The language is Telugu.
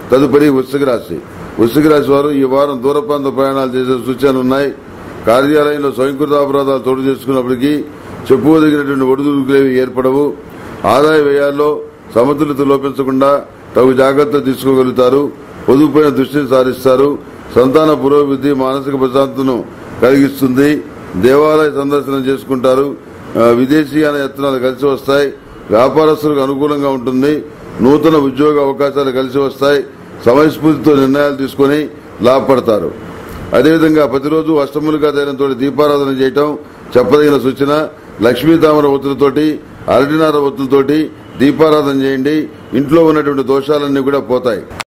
తదుపరి వృశ్చిక రాశి వృశ్చిక రాశి వారు ఈ వారం దూర ప్రాంత ప్రయాణాలు చేసే సూచనలు ఉన్నాయి కార్యాలయంలో స్వయంకృత అపరాధాలు తోడు చేసుకున్నప్పటికీ చెప్పుకోదగినటువంటి ఒడిదుడుకులేవి ఏర్పడవు ఆదాయ వ్యయాల్లో సమతుల్యత లోపించకుండా తగు జాగ్రత్తలు తీసుకోగలుగుతారు పొదుపుపైన దృష్టిని సారిస్తారు సంతాన పురోభివృద్ధి మానసిక ప్రశాంతతను కలిగిస్తుంది దేవాలయ సందర్శనం చేసుకుంటారు ఆ, విదేశీయాన యత్నాలు కలిసి వస్తాయి వ్యాపారస్తులకు అనుకూలంగా ఉంటుంది నూతన ఉద్యోగ అవకాశాలు కలిసి వస్తాయి సమయస్ఫూర్తితో నిర్ణయాలు తీసుకుని లాభపడతారు అదేవిధంగా ప్రతిరోజు అష్టములుగా తైలంతో దీపారాధన చేయటం చెప్పదగిన సూచన లక్ష్మీ తామర ఒత్తులతోటి అరటినార ఒత్తులతోటి దీపారాధన చేయండి ఇంట్లో ఉన్నటువంటి దోషాలన్నీ కూడా పోతాయి